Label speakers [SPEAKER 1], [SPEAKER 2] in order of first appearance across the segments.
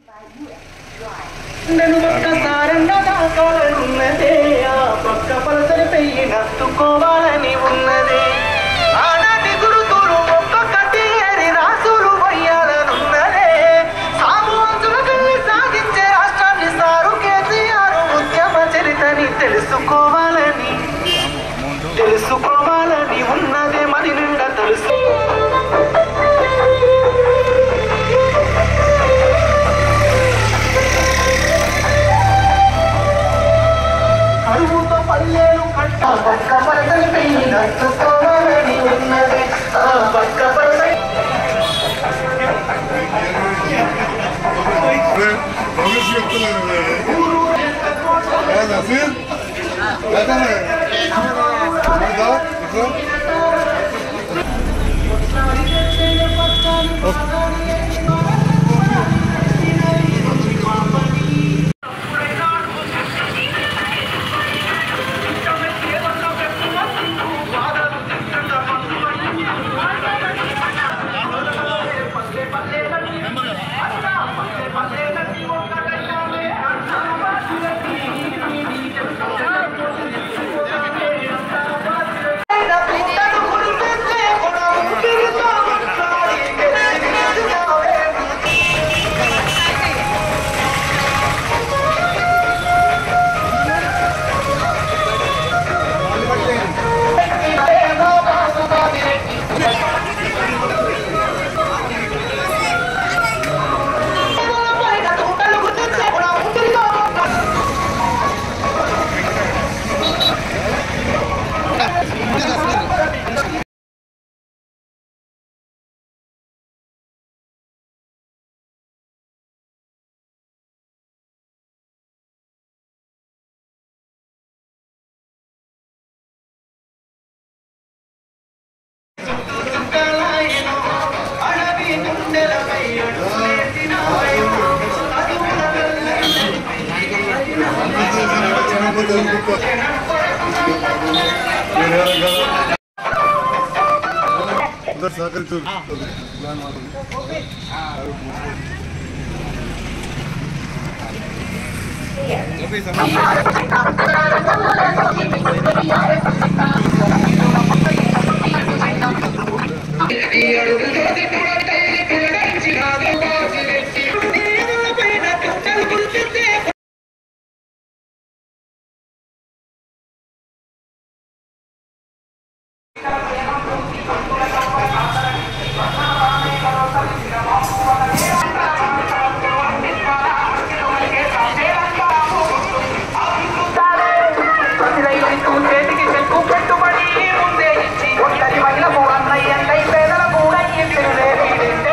[SPEAKER 1] నేను ఒక్కసారన్నా దాకాలనున్నదే ఆ పక్క పలసరి పెయ్యి నత్తుకోవాలని ఉన్నదే ఆనాటి గురుతులు ఒక్కొక్కటి ఏరి రాసులు వయ్యాలనున్నదే సాము అంచులకెళ్ళి సాగించే రాష్ట్రాన్ని సారు కేసీఆర్ ఉద్యమ చరితని తెలుసుకోవాలని తెలుసుకోవాలని ఉన్నదే మరి నిండా తెలుసు కరువుతో పల్లెలు కట్ట పక్క పలసలు పెయ్యి నచ్చుకోవాలని ఉన్నది ఆ పక్క పలసలు
[SPEAKER 2] కాంగ్రెస్ చెప్తున్నారు నసీర్ అందరు సహకరించు
[SPEAKER 1] చేతికి చెక్కు పెట్టుబడి ముందే ఇచ్చి ఒంటరి మహిళకు అన్నయ్యందై పేదల కూడా ఇంటిని లేదంటే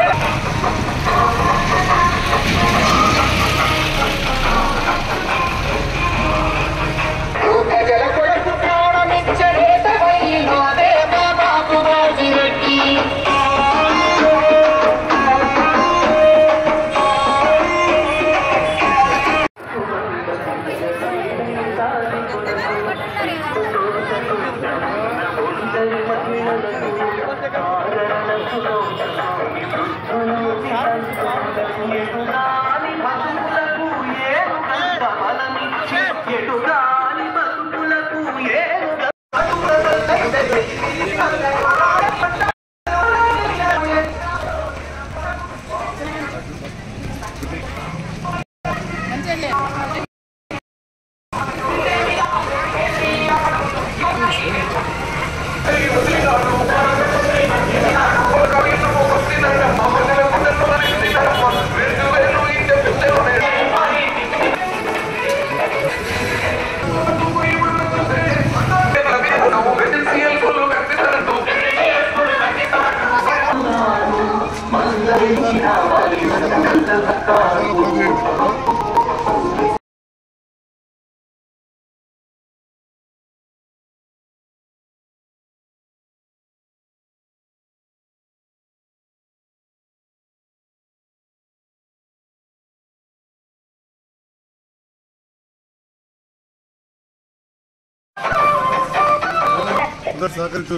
[SPEAKER 1] ప్రజల కొరకు ప్రాణమిచ్చే నేతవైను అదే మా బాబు రాజిరెడ్డి ఎటుగాని బతుకులకు ఏనుగంత బలమిచ్చి ఎటుగాని బతుకులకు ఏనుగంత
[SPEAKER 2] అందరు సహకరించు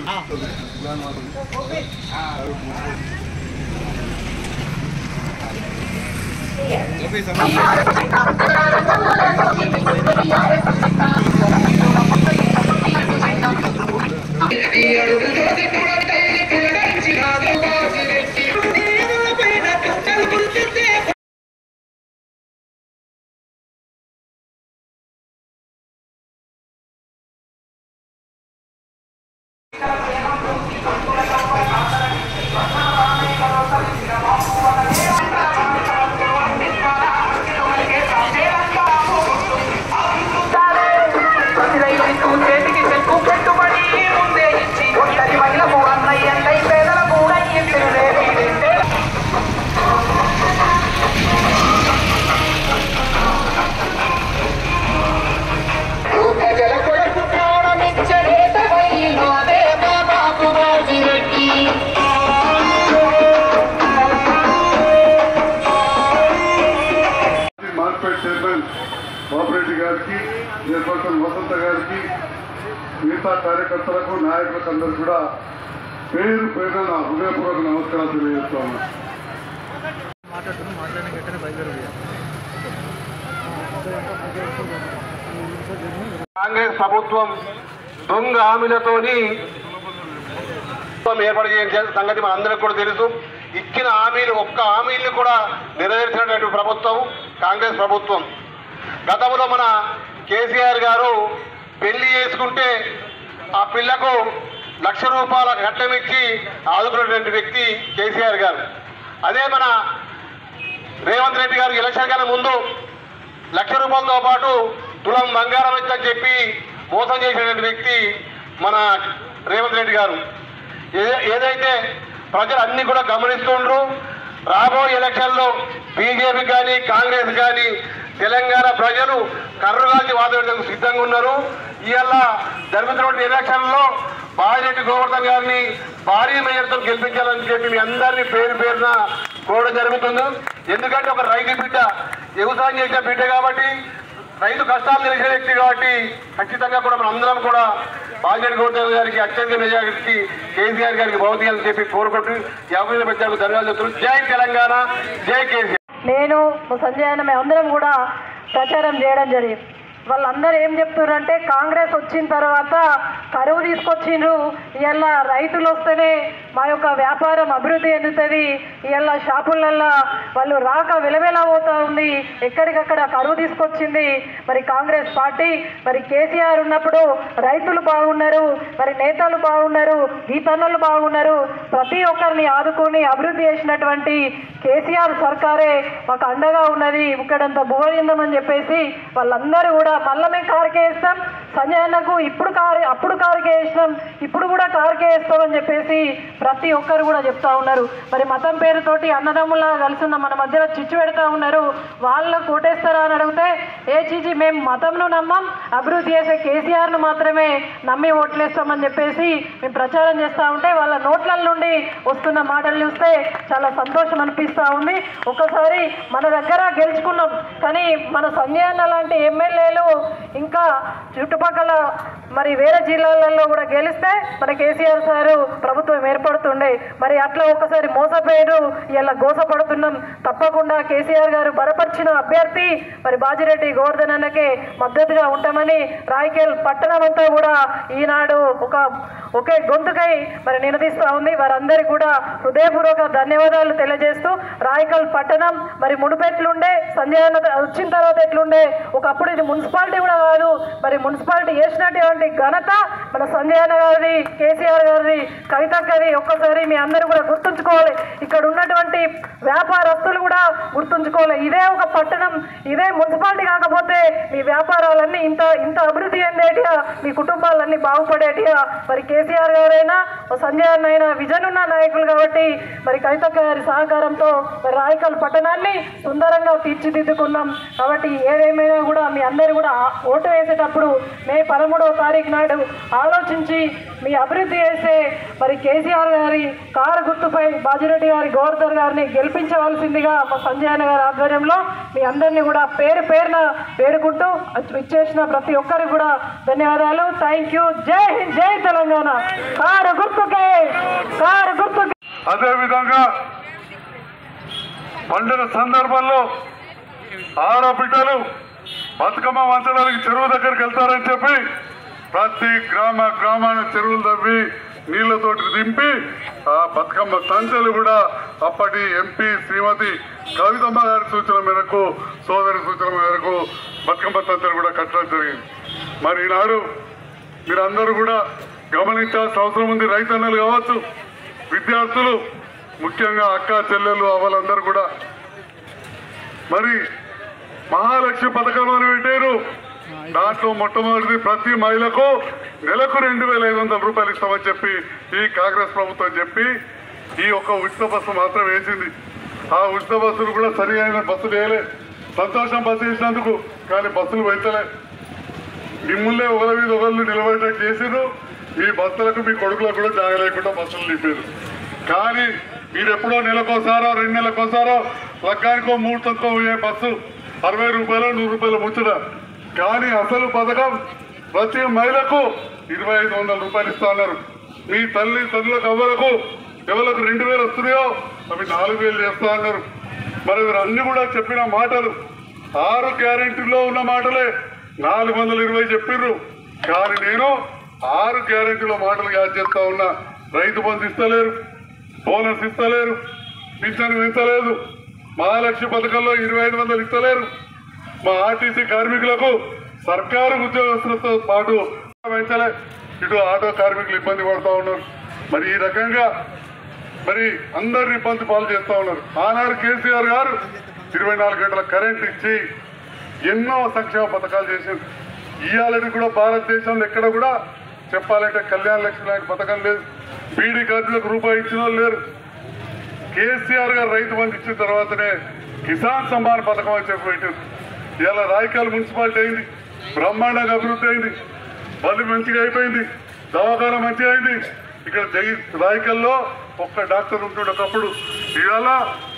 [SPEAKER 1] ప్రతిదైతూ చేతికి చెక్కు పెట్టుబడి ముందే ఇచ్చి ఒంటరి మహిళకు అన్నయ్యందై పేదల కూడా ఇంటిని రేపీడింటే ప్రజల కొరకు ప్రాణమిచ్చే నేతవైలో అదే బాబాకు రాజిరెడ్డి
[SPEAKER 2] మార్కెట్ చైర్మన్ బాబురెడ్డి గారికి చైర్పర్సన్ వసంత గారికి మిగతా కార్యకర్తలకు నాయకులకు అందరూ కూడా పేరు పేరున నా హృదయపూర్వక నమస్కారాలు తెలియజేస్తా ఉన్నాను
[SPEAKER 3] కాంగ్రెస్ ప్రభుత్వం దొంగ హామీలతోని ప్రభుత్వం ఏర్పాటు చేసిన సంగతి మన అందరికి కూడా తెలుసు ఇచ్చిన హామీలు ఒక్క హామీలు కూడా నెరవేర్చినటువంటి ప్రభుత్వం కాంగ్రెస్ ప్రభుత్వం గతంలో మన కేసీఆర్ గారు పెళ్లి చేసుకుంటే ఆ పిల్లకు లక్ష రూపాయల కట్టం ఇచ్చి ఆదుకున్నటువంటి వ్యక్తి కేసీఆర్ గారు అదే మన రేవంత్ రెడ్డి గారు ఎలక్షన్ కన్నా ముందు లక్ష రూపాయలతో పాటు తులం బంగారం ఇచ్చని చెప్పి మోసం చేసినటువంటి వ్యక్తి మన రేవంత్ రెడ్డి గారు ఏ- ఏదైతే ప్రజలు అన్ని కూడా గమనిస్తుండ్రు రాబోయే ఎలక్షన్లో బీజేపీ కానీ కాంగ్రెస్ కానీ తెలంగాణ ప్రజలు కర్రుగాల్చి వాదనకు సిద్ధంగా ఉన్నారు ఇవాళ జరుగుతున్నటువంటి ఎలక్షన్లో బాజిరెడ్డి గోవర్ధన్ గారిని భారీ మేయర్తో గెలిపించాలని చెప్పి మీ అందరినీ పేరు పేరున కోరడం జరుగుతుంది ఎందుకంటే ఒక రైతు బిడ్డ వ్యవసాయం చేసిన బిడ్డ కాబట్టి రైతు కష్టాలు తెలిసిన వ్యక్తి కాబట్టి ఖచ్చితంగా కూడా మనం అందరం కూడా బాజిరెడ్డి గోవర్ధన్ గారికి అత్యంత మెజారిటీ కేసీఆర్ గారికి భౌతికని చెప్పి కోరుకుంటూ ఈ అవకాశం పెద్దలకు ధన్యవాదాలు చెప్తున్నాను జై తెలంగాణ జై కేసీఆర్
[SPEAKER 4] నేను మా సంజయ్ అన్న మేమందరం కూడా ప్రచారం చేయడం జరిగింది వాళ్ళందరూ ఏం చెప్తున్నారంటే కాంగ్రెస్ వచ్చిన తర్వాత కరువు తీసుకొచ్చిండ్రు ఇవాళ రైతులు వస్తేనే మా యొక్క వ్యాపారం అభివృద్ధి చెందుతుంది ఇవాళ షాపులల్లో వాళ్ళు రాక విలవేలా పోతా ఉంది ఎక్కడికక్కడ కరువు తీసుకొచ్చింది మరి కాంగ్రెస్ పార్టీ మరి కేసీఆర్ ఉన్నప్పుడు రైతులు బాగున్నారు మరి నేతలు బాగున్నారు గీతన్నలు బాగున్నారు ప్రతి ఒక్కరిని ఆదుకొని అభివృద్ధి చేసినటువంటి కేసీఆర్ సర్కారే మాకు అండగా ఉన్నది ఇక్కడంత భువనిందమని చెప్పేసి వాళ్ళందరూ కూడా మళ్ళీ మేము కారుకే వేస్తాం సంజయ్ అన్నకు ఇప్పుడు కారు అప్పుడు కారుకే వేసినాం ఇప్పుడు కూడా కారుకే వేస్తామని చెప్పేసి ప్రతి ఒక్కరు కూడా చెప్తా ఉన్నారు మరి మతం పేరుతోటి అన్నదమ్ములా కలిసి ఉన్న మన మధ్యలో చిచ్చు పెడతా ఉన్నారు వాళ్ళు కోటేస్తారా అని అడిగితే ఏ చీచి మేము మతంను నమ్మం అభివృద్ధి చేసే కేసీఆర్ను మాత్రమే నమ్మి ఓట్లేస్తామని చెప్పేసి మేము ప్రచారం చేస్తూ ఉంటే వాళ్ళ నోట్ల నుండి వస్తున్న మాటలు చూస్తే చాలా సంతోషం అనిపిస్తూ ఉంది ఒక్కసారి మన దగ్గర గెలుచుకున్నాం కానీ మన సంజయ్ అన్న లాంటి ఎమ్మెల్యేలు ఇంకా చుట్టుపక్కల మరి వేరే జిల్లాలలో కూడా గెలిస్తే మన కేసీఆర్ సారు ప్రభుత్వం ఏర్పడుతుండే మరి అట్లా ఒకసారి మోసపోయారు ఇలా గోసపడుతున్నాం తప్పకుండా కేసీఆర్ గారు బలపరిచిన అభ్యర్థి మరి బాజిరెడ్డి గోవర్ధన్ అన్నకే మద్దతుగా ఉంటామని రాయకేల్ పట్టణం అంతా కూడా ఈనాడు ఒక ఒకే గొంతుకై మరి నినదిస్తూ ఉంది వారందరికీ కూడా హృదయపూర్వక ధన్యవాదాలు తెలియజేస్తూ రాయకల్ పట్టణం మరి మునుపెట్లుండే సంజయ్ అన్న వచ్చిన తర్వాత ఎట్లుండే ఒకప్పుడు ఇది మున్సిపాలిటీ కూడా కాదు మరి మున్సిపాలిటీ చేసినటువంటి ఘనత మన సంజయ్ అన్న గారిది కేసీఆర్ గారిది కవితక్కది ఒక్కసారి మీ అందరూ కూడా గుర్తుంచుకోవాలి ఇక్కడ ఉన్నటువంటి వ్యాపారస్తులు కూడా గుర్తుంచుకోవాలి ఇదే ఒక పట్టణం ఇదే మున్సిపాలిటీ కాకపోతే మీ వ్యాపారాలన్నీ ఇంత ఇంత అభివృద్ధి చెందేటిగా మీ కుటుంబాలన్నీ బాగుపడేటిగా మరి కేసీఆర్ గారైనా ఓ సంజయ్ అన్న అయినా విజన్ ఉన్న నాయకులు కాబట్టి మరి కవితక్క గారి సహకారంతో మరి రాయకల్ పట్టణాన్ని సుందరంగా తీర్చిదిద్దుకున్నాం కాబట్టి ఏదేమైనా కూడా మీ అందరూ కూడా ఆ- ఓటు వేసేటప్పుడు మే పదమూడవ తారీఖు నాడు ఆలోచించి మీ అభివృద్ధి చేసే మరి కేసీఆర్ గారి కారు గుర్తుపై బాజిరెడ్డి గారి గోవర్ధన్ గారిని గెలిపించవలసిందిగా మా సంజయ్ అన్న గారి ఆధ్వర్యంలో మీ అందరినీ కూడా పేరు పేరున వేడుకుంటూ ఇచ్చేసిన ప్రతి ఒక్కరికి కూడా ధన్యవాదాలు థ్యాంక్ యూ జై హింద్ జై తెలంగాణ కారు గుర్తుకే కారు గుర్తుకే
[SPEAKER 2] అదేవిధంగా పండుగ సందర్భంలో ఆడబిడ్డలు బతుకమ్మ వంచడానికి చెరువు దగ్గరికి వెళ్తారని చెప్పి ప్రతి గ్రామ గ్రామాన చెరువులు తవ్వి నీళ్లతోటి దింపి ఆ బతుకమ్మ తంచెలు కూడా అప్పటి ఎంపీ శ్రీమతి కవితమ్మ గారి సూచన మేరకు సోదరి సూచన మేరకు బతుకమ్మ తంచెలు కూడా కట్టడం జరిగింది మరి ఈనాడు మీరందరూ కూడా గమనించాల్సిన అవసరం ఉంది రైతన్నలు కావచ్చు విద్యార్థులు ముఖ్యంగా అక్క చెల్లెళ్ళు అవ్వాలందరూ కూడా మరి మహాలక్ష్మి పథకం అని పెట్టారు దాంట్లో మొట్టమొదటిది ప్రతి మహిళకు నెలకు రెండు వేల ఐదు వందల రూపాయలు ఇస్తామని చెప్పి ఈ కాంగ్రెస్ ప్రభుత్వం చెప్పి ఈ ఒక్క ఉచిత బస్సు మాత్రం వేసింది ఆ ఉచిత బస్సులు కూడా సరి అయిన బస్సులు వేయలే సంతోషం బస్సు వేసినందుకు కానీ బస్సులు పెంచలే మిమ్మల్నే ఒకరి మీద ఒకళ్ళు నిలబడేటట్టు చేసిరు మీ బస్సులకు మీ కొడుకులకు కూడా జాగ లేకుండా బస్సులు నింపారు కానీ మీరు ఎప్పుడో నెలకోసారో రెండు నెలకోసారో లగ్గానికో ముహూర్తంకో పోయే బస్సు అరవై రూపాయలు నూరు రూపాయలు ముచ్చట కానీ అసలు పథకం ప్రతి మహిళకు ఇరవై ఐదు వందల రూపాయలు ఇస్తా అన్నారు మీ తల్లి తల్లులకు అవ్వలకు ఎవరికి రెండు వేలు వస్తున్నాయో అవి నాలుగు వేలు చేస్తా అన్నారు మరి వీరు అన్ని కూడా చెప్పిన మాటలు ఆరు గ్యారెంటీలో ఉన్న మాటలే నాలుగు వందల ఇరవై చెప్పిర్రు కానీ నేను ఆరు గ్యారెంటీలో మాటలు యాడ్ చేస్తా ఉన్నా రైతు బంధు ఇస్తలేరు బోనస్ ఇస్తలేరు పింఛన్ పెంచలేదు మహాలక్ష్మి పథకంలో ఇరవై ఐదు వందలు ఇస్తలేరు మా ఆర్టీసీ కార్మికులకు సర్కారు ఉద్యోగస్తులతో పాటు పెంచలే ఇటు ఆటో కార్మికులు ఇబ్బంది పడుతూ ఉన్నారు మరి ఈ రకంగా మరి అందరిని ఇబ్బంది పాలు చేస్తా ఉన్నారు ఆనాడు కేసీఆర్ గారు ఇరవై నాలుగు గంటల కరెంట్ ఇచ్చి ఎన్నో సంక్షేమ పథకాలు చేశారు ఇవాళకి కూడా భారతదేశంలో ఎక్కడ కూడా చెప్పాలంటే కళ్యాణ లక్ష్మి లాంటి పథకం లేదు బీడీ కార్డులకు రూపాయి ఇచ్చిన వాళ్ళు లేరు కేసీఆర్ గారు రైతు బంధు ఇచ్చిన తర్వాతనే కిసాన్ సమ్మాన్ పథకం అని చెప్పి పెట్టారు ఇలా రాయకాల్ మున్సిపాలిటీ అయింది బ్రహ్మాండంగా అభివృద్ధి అయింది బళ్ళు మంచిగా అయిపోయింది దవాఖాన మంచిగా అయింది ఇక్కడ జై రాయకల్లో ఒక్క డాక్టర్ ఉంటుండే ఒకప్పుడు ఇవాళ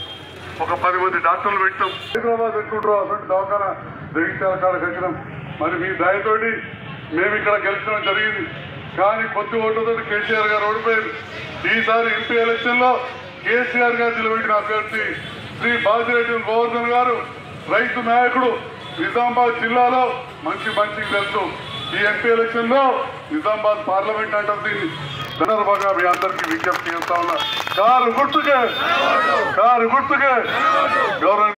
[SPEAKER 2] ఒక పది మంది డాక్టర్లు పెట్టాం హైదరాబాద్ పెట్టుకుంటారు అటువంటి దవాఖాన జగిత్యాల కాడ కట్టినాం మరి మీ దయతోటి మేము ఇక్కడ గెలిచడం జరిగింది కానీ కొద్ది ఓట్లతో కేసీఆర్ గారు ఓడిపోయారు ఈసారి ఎంపీ ఎలక్షన్ లో కేసీఆర్ గారు నిలబెట్టిన అభ్యర్థి శ్రీ బాజిరెడ్డి గోవర్ధన్ గారు రైతు నాయకుడు నిజామాబాద్ జిల్లాలో మంచి మంచి తెలుసు ఈ ఎంపీ ఎలక్షన్ లో నిజామాబాద్ పార్లమెంట్ అంటారు దీన్ని సందర్భంగా మీ అందరికీ విజ్ఞప్తి చేస్తా ఉన్నా కారు గుర్తుకే కారు గుర్తుకే గౌరవ